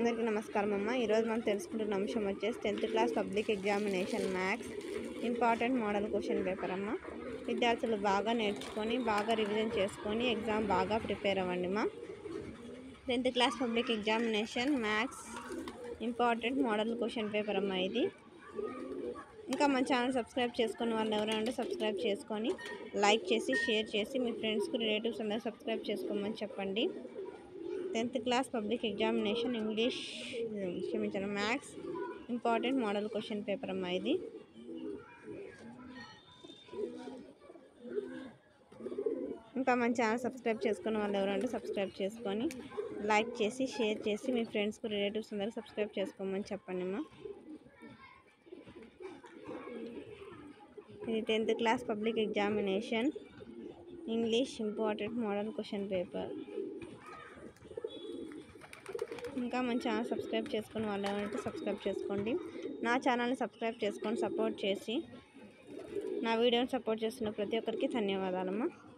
అందరికీ నమస్కారం అమ్మ ఈరోజు మనం తెలుసుకుంటున్న అంశం వచ్చేసి tenth class public examination maths important model question paper అమ్మ విద్యార్థులు బాగా నేర్చుకొని బాగా రివిజన్ చేసుకొని ఎగ్జామ్ బాగా ప్రిపేర్ అవ్వండి మా tenth class public examination maths important model question paper అమ్మ ఇది ఇంకా మన ఛానల్ సబ్స్క్రైబ్ చేసుకున్న వాళ్ళు ఎవరైనా ఉంటే సబ్స్క్రైబ్ చేసుకొని లైక్ చేసి షేర్ చేసి మీ ఫ్రెండ్స్కి రిలేటివ్స్ అందరూ సబ్స్క్రైబ్ చేసుకోమని చెప్పండి tenth class public examination English క్షమించాను maths important model question paper అమ్మా ఇది ఇంకా మన ఛానల్ సబ్స్క్రైబ్ చేసుకున్న వాళ్ళు ఎవరంటే సబ్స్క్రైబ్ చేసుకొని లైక్ చేసి షేర్ చేసి మీ ఫ్రెండ్స్కి రిలేటివ్స్ అందరూ సబ్స్క్రైబ్ చేసుకోమని చెప్పండి అమ్మా ఇది tenth class public examination English important model question paper ఇంకా మన ఛానల్ సబ్స్క్రైబ్ చేసుకుని వాళ్ళు ఎవరంటే సబ్స్క్రైబ్ చేసుకోండి నా ఛానల్ని సబ్స్క్రైబ్ చేసుకొని సపోర్ట్ చేసి నా వీడియోని సపోర్ట్ చేస్తున్న ప్రతి ఒక్కరికి ధన్యవాదాలమ్మా